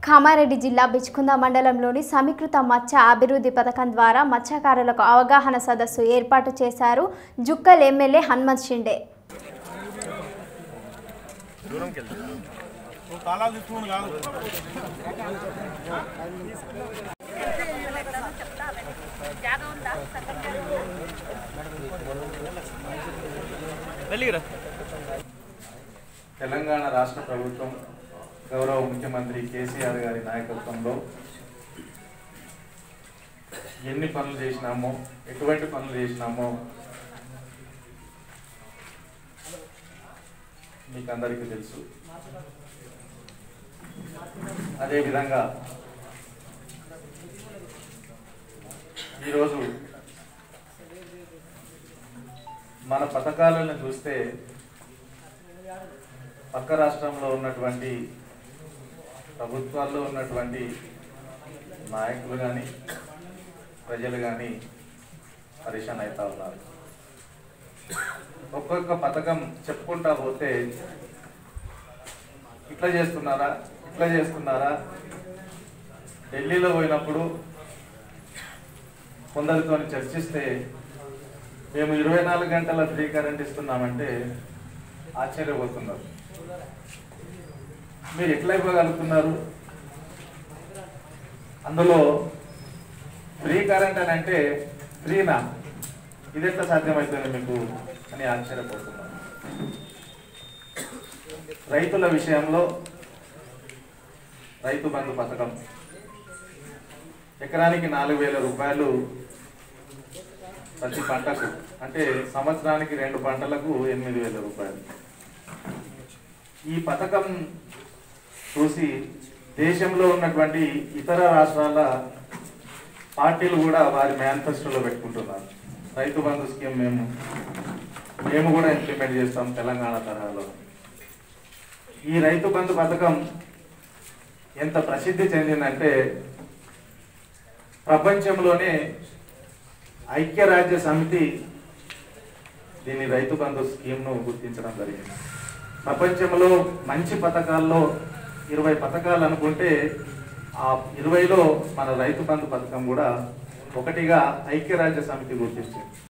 కామారెడ్డి జిల్లా బిచ్కుంద మండలంలోని సమీకృత మత్స్య అభివృద్ధి పథకం ద్వారా మత్స్యకారులకు అవగాహన సదస్సు ఏర్పాటు చేశారు జుక్కల్ ఎమ్మెల్యే హనుమంత్ షిండే తాళాలు తీసుకుని కాదు వెళ్ళిరా తెలంగాణ రాష్ట్ర ప్రభుత్వం గౌరవ ముఖ్యమంత్రి కేసీఆర్ గారి నాయకత్వంలో ఎన్ని పనులు చేసినామో ఎటువంటి పనులు చేసినామో మీకు అందరికీ తెలుసు అదేవిధంగా ఈరోజు మన పథకాలను చూస్తే పక్క రాష్ట్రంలో ఉన్నటువంటి ప్రభుత్వాల్లో ఉన్నటువంటి నాయకులు కానీ ప్రజలు కానీ పరిశాన్ అవుతా ఉన్నారు ఒక్కొక్క పథకం చెప్పుకుంటా పోతే ఇట్లా చేస్తున్నారా ఇట్లా చేస్తున్నారా ఢిల్లీలో పోయినప్పుడు కొందరితో చర్చిస్తే మేము ఇరవై నాలుగు గంటల ఫ్రీ కరెంట్ ఇస్తున్నామంటే ఆశ్చర్యపోతున్నారు మీరు ఎట్లా ఇవ్వగలుగుతున్నారు అందులో ఫ్రీ కరెంట్ అని అంటే ఫ్రీనా ఇది ఎట్లా సాధ్యమవుతుంది మీకు అని ఆశ్చర్యపోతున్నారు రైతుల విషయంలో రైతు బంధు పథకం ఎకరానికి నాలుగు వేల రూపాయలు ప్రతి పంటకు అంటే సంవత్సరానికి రెండు పంటలకు ఎనిమిది వేల రూపాయలు ఈ పథకం చూసి దేశంలో ఉన్నటువంటి ఇతర రాష్ట్రాల పార్టీలు కూడా వారి మేనిఫెస్టోలో పెట్టుకుంటున్నారు రైతు బంధు స్కీమ్ మేము మేము కూడా ఇంప్లిమెంట్ చేస్తాం తెలంగాణ తరహాలో ఈ రైతు బంధు పథకం ఎంత ప్రసిద్ధి చెందిందంటే ప్రపంచంలోనే ఐక్యరాజ్య సమితి దీని రైతు బంధు స్కీమ్ను గుర్తించడం జరిగింది ప్రపంచంలో మంచి పథకాల్లో ఇరవై పథకాలు అనుకుంటే ఆ ఇరవైలో మన రైతు బంధు పథకం కూడా ఒకటిగా ఐక్యరాజ్య సమితి గుర్తించింది